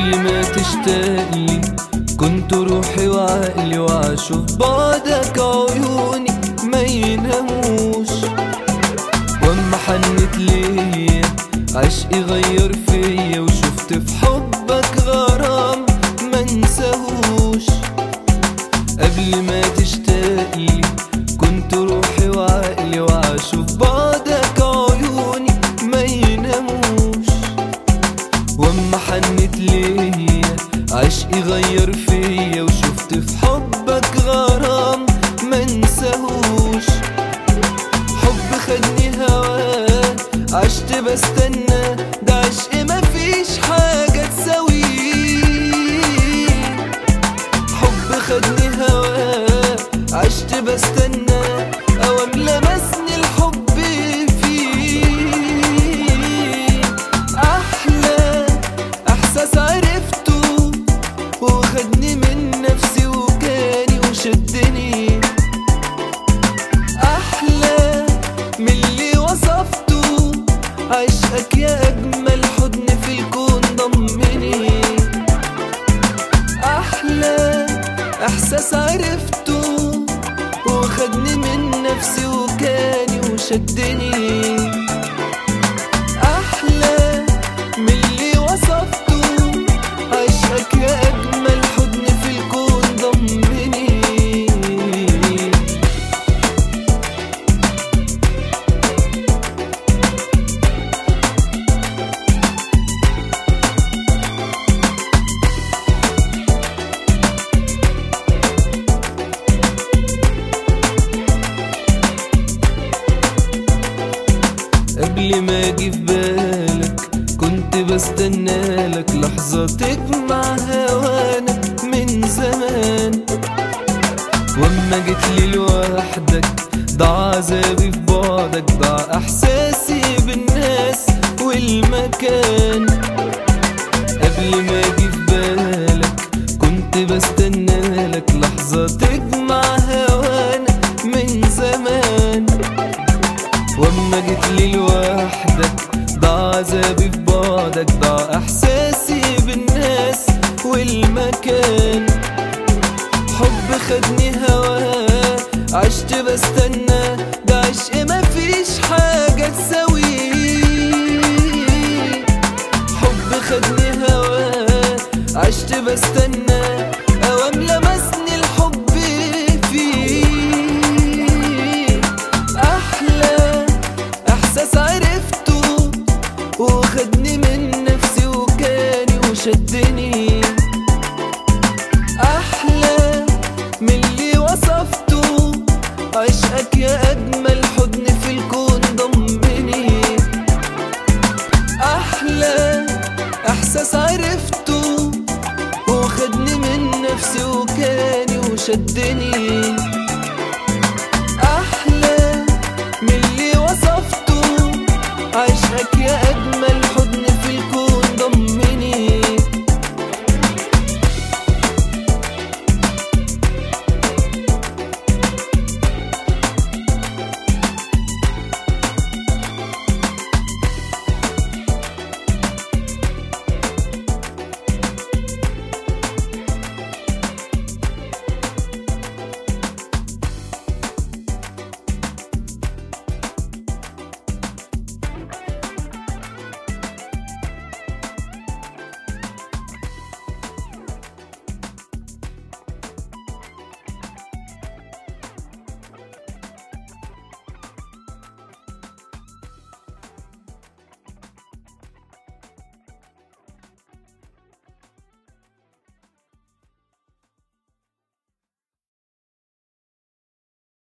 قبل ما تشتاقلي كنت روحي وعقلي واشوف بعدك عيوني ما يناموش واما حنت ليا عشقي غير فيا وشفت في حبك غرام ما انساهوش قبل ما تشتاقلي كنت روحي وعقلي واشوف بعدك عيوني ما يناموش واما حنت ليا عشقي غير فيا وشفت في حبك غرام ما انساهوش حب خدني هواه عشت بستنى ده عشق مفيش حاجة تساويه حب خدني هواه عشت بستنى اوام لمسني الحب فيه احلى احساس عرفته وخدني من نفسي وكاني وشدني احلى من اللي وصفته عشقك يا اجمل حضن في الكون ضمني احلى احساس عرفته وخدني من نفسي وكاني وشدني احلى من اللي وصفته عشقك يا اجمل حضن في الكون ضمني قبل ما اجي في بالك كنت بستنى لك لحظة تجمع هوانا من زمان واما جيت لي لوحدك ضاع عذابي في بعدك ضاع احساسي بالناس والمكان قبل ما اجي في بالك كنت بستنى لك لحظة تجمع هوانا من زمان واما جيت لي لوحدك ضاع عذابي في بعدك ضاع احساسي بالناس والمكان حب خدني هواه عشت بستنى ده عشق مفيش حاجة تساويه حب خدني هواه عشت بستنى اوام لمسني الحب فيه احلى احساس عرفته وخدني من نفسي وكاني وشدني احلى من اللي وصفته عشقك يا اجمل حضن في الكون ضمني احلى احساس عرفته وخدني من نفسي وكاني وشدني